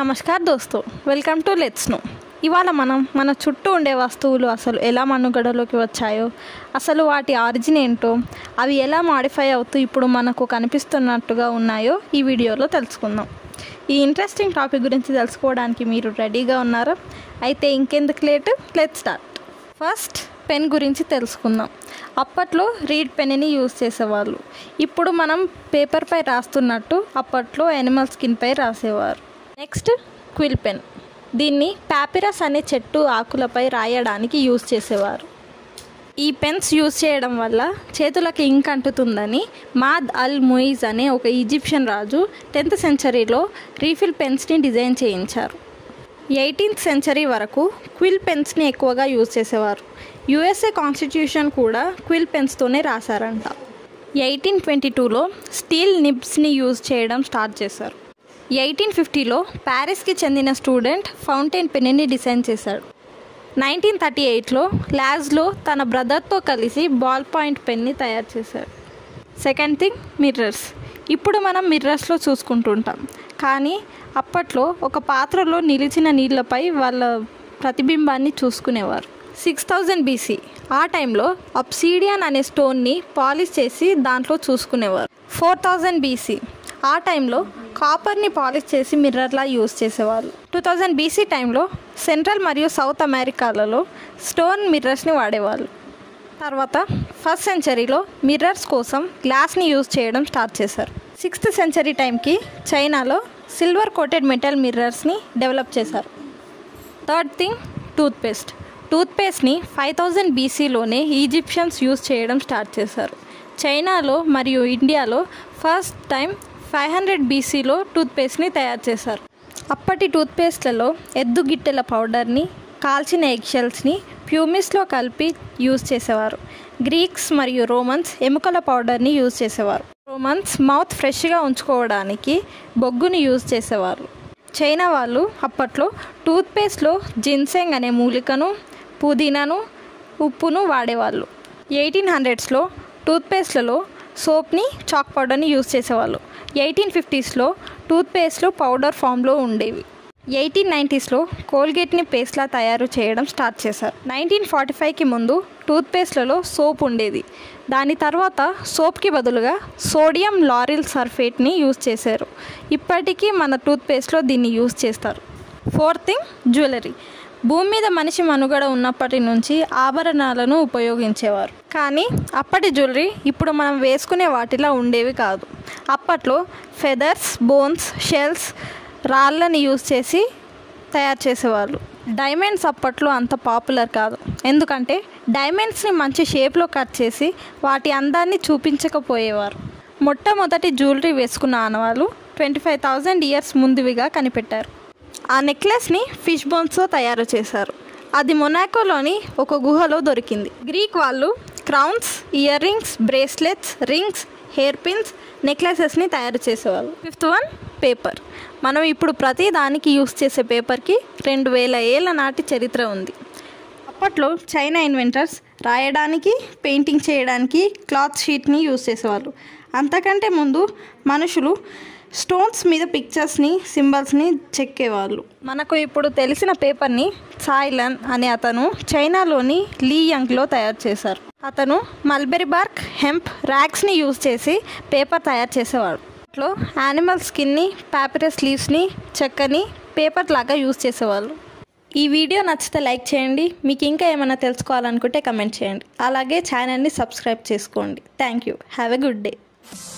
నమస్కార్ దోస్తు welcome to let's know ఇవాళ మనం మన చుట్టూ ఉండే వస్తువులు అసలు ఎలా మనుగడలోకి వచ్చాయో అసలు వాటి ఆరిజిన్ ఏంటో అవి ఎలా మాడిఫై అవుతూ ఇప్పుడు మనకు కనిపిస్తున్నట్టుగా ఉన్నాయో ఈ వీడియోలో తెలుసుకుందాం ఈ ఇంట్రెస్టింగ్ టాపిక్ గురించి తెలుసుకోవడానికి మీరు రెడీగా ఉన్నారా అయితే ఇంకెందుకు late let start first pen గురించి తెలుసుకుందాం అప్పట్లో రీడ్ పెన్ని యూజ్ చేసేవాళ్ళు ఇప్పుడు మనం పేపర్పై రాస్తున్నట్టు అప్పట్లో ఎనిమల్ స్కిన్పై రాసేవారు నెక్స్ట్ క్విల్ పెన్ దీన్ని పాపిరస్ అనే చెట్టు ఆకులపై రాయడానికి యూజ్ చేసేవారు ఈ పెన్స్ యూజ్ చేయడం వల్ల చేతులకు ఇంక్ అంటుతుందని మాద్ అల్ ముయిజ్ అనే ఒక ఈజిప్షియన్ రాజు టెన్త్ సెంచరీలో రీఫిల్ పెన్స్ని డిజైన్ చేయించారు ఎయిటీన్త్ సెంచరీ వరకు క్విల్ పెన్స్ని ఎక్కువగా యూజ్ చేసేవారు యుఎస్ఏ కాన్స్టిట్యూషన్ కూడా క్విల్ పెన్స్తోనే రాశారంట ఎయిటీన్ ట్వంటీ టూలో స్టీల్ నిబ్స్ని యూజ్ చేయడం స్టార్ట్ చేశారు ఎయిటీన్ ఫిఫ్టీలో ప్యారిస్కి చెందిన స్టూడెంట్ ఫౌంటైన్ పెన్ని డిజైన్ చేశాడు నైన్టీన్ థర్టీ ఎయిట్లో లాజ్లో తన బ్రదర్తో కలిసి బాల్ పాయింట్ పెన్ని తయారు చేశాడు సెకండ్ థింగ్ మిర్రర్స్ ఇప్పుడు మనం మిర్రర్స్లో చూసుకుంటుంటాం కానీ అప్పట్లో ఒక పాత్రలో నిలిచిన నీళ్ళపై వాళ్ళ ప్రతిబింబాన్ని చూసుకునేవారు సిక్స్ థౌజండ్ బీసీ ఆ టైంలో అప్సీడియన్ అనే స్టోన్ని పాలిష్ చేసి దాంట్లో చూసుకునేవారు ఫోర్ థౌజండ్ బీసీ ఆ టైంలో కాపర్ని పాలిష్ చేసి మిర్రర్లా యూజ్ చేసేవాళ్ళు టూ థౌజండ్ బీసీ టైంలో సెంట్రల్ మరియు సౌత్ అమెరికాలలో స్టోన్ మిర్రర్స్ని వాడేవాళ్ళు తర్వాత ఫస్ట్ సెంచరీలో మిర్రర్స్ కోసం గ్లాస్ని యూజ్ చేయడం స్టార్ట్ చేశారు సిక్స్త్ సెంచరీ టైంకి చైనాలో సిల్వర్ కోటెడ్ మెటల్ మిర్రర్స్ని డెవలప్ చేశారు థర్డ్ థింగ్ టూత్పేస్ట్ టూత్పేస్ట్ని ఫైవ్ థౌజండ్ బీసీలోనే ఈజిప్షియన్స్ యూజ్ చేయడం స్టార్ట్ చేశారు చైనాలో మరియు ఇండియాలో ఫస్ట్ టైం ఫైవ్ హండ్రెడ్ బీసీలో టూత్పేస్ట్ని తయారు చేశారు అప్పటి టూత్పేస్ట్లలో ఎద్దు గిట్టెల పౌడర్ని కాల్చిన ఎగ్షెల్స్ని ప్యూమిస్లో కలిపి యూజ్ చేసేవారు గ్రీక్స్ మరియు రోమన్స్ ఎముకల పౌడర్ని యూజ్ చేసేవారు రోమన్స్ మౌత్ ఫ్రెష్గా ఉంచుకోవడానికి బొగ్గుని యూజ్ చేసేవారు చైనా వాళ్ళు అప్పట్లో టూత్పేస్ట్లో జిన్సెంగ్ అనే మూలికను పుదీనాను ఉప్పును వాడేవాళ్ళు ఎయిటీన్ హండ్రెడ్స్లో టూత్పేస్ట్లలో సోప్ని చాక్ పౌడర్ని యూజ్ చేసేవాళ్ళు ఎయిటీన్ ఫిఫ్టీస్లో టూత్పేస్ట్లు పౌడర్ ఫామ్లో ఉండేవి ఎయిటీన్ నైంటీస్లో కోల్గేట్ని పేస్ట్లా తయారు చేయడం స్టార్ట్ చేశారు నైన్టీన్ ఫార్టీ ఫైవ్కి ముందు టూత్పేస్ట్లలో సోప్ ఉండేది దాని తర్వాత సోప్కి బదులుగా సోడియం లారిల్ సల్ఫేట్ని యూజ్ చేశారు ఇప్పటికీ మన టూత్పేస్ట్లో దీన్ని యూజ్ చేస్తారు ఫోర్త్ థింగ్ జ్యువెలరీ భూమి మీద మనిషి మనుగడ ఉన్నప్పటి నుంచి ఆభరణాలను ఉపయోగించేవారు కానీ అప్పటి జ్యువెలరీ ఇప్పుడు మనం వేసుకునే వాటిలా ఉండేవి కాదు అప్పట్లో ఫెదర్స్ బోన్స్ షెల్స్ రాళ్ళని యూజ్ చేసి తయారు చేసేవాళ్ళు డైమండ్స్ అప్పట్లో అంత పాపులర్ కాదు ఎందుకంటే డైమండ్స్ని మంచి షేప్లో కట్ చేసి వాటి అందాన్ని చూపించకపోయేవారు మొట్టమొదటి జ్యువెలరీ వేసుకున్న ఆనవాళ్ళు ట్వంటీ ఫైవ్ థౌజండ్ ఇయర్స్ ముందువిగా కనిపెట్టారు ఆ నెక్లెస్ని ఫిష్ బోన్స్తో తయారు చేశారు అది మొనాకోలోని ఒక గుహలో దొరికింది గ్రీక్ వాళ్ళు crowns earrings bracelets rings hairpins నెక్లెసెస్ని తయారు చేసేవాళ్ళు ఫిఫ్త్ వన్ పేపర్ మనం ఇప్పుడు ప్రతి దానికి యూస్ చేసే పేపర్కి రెండు వేల ఏళ్ళ నాటి చరిత్ర ఉంది అప్పట్లో చైనా ఇన్వెంటర్స్ రాయడానికి పెయింటింగ్ చేయడానికి క్లాత్ షీట్ని యూజ్ చేసేవాళ్ళు అంతకంటే ముందు మనుషులు స్టోన్స్ మీద పిక్చర్స్ని సింబల్స్ని చెక్కేవాళ్ళు మనకు ఇప్పుడు తెలిసిన పేపర్ని సాయిలన్ అనే అతను చైనాలోని లీ యంగ్లో తయారు చేశారు అతను మల్బెరీ బార్క్ హెంప్ ర్యాక్స్ని యూజ్ చేసి పేపర్ తయారు చేసేవాడు అట్లో యానిమల్ స్కిన్ని పాపిరస్ లీవ్స్ని చెక్కని పేపర్ లాగా యూజ్ చేసేవాళ్ళు ఈ వీడియో నచ్చితే లైక్ చేయండి మీకు ఇంకా ఏమైనా తెలుసుకోవాలనుకుంటే కమెంట్ చేయండి అలాగే ఛానల్ని సబ్స్క్రైబ్ చేసుకోండి thank you have a good day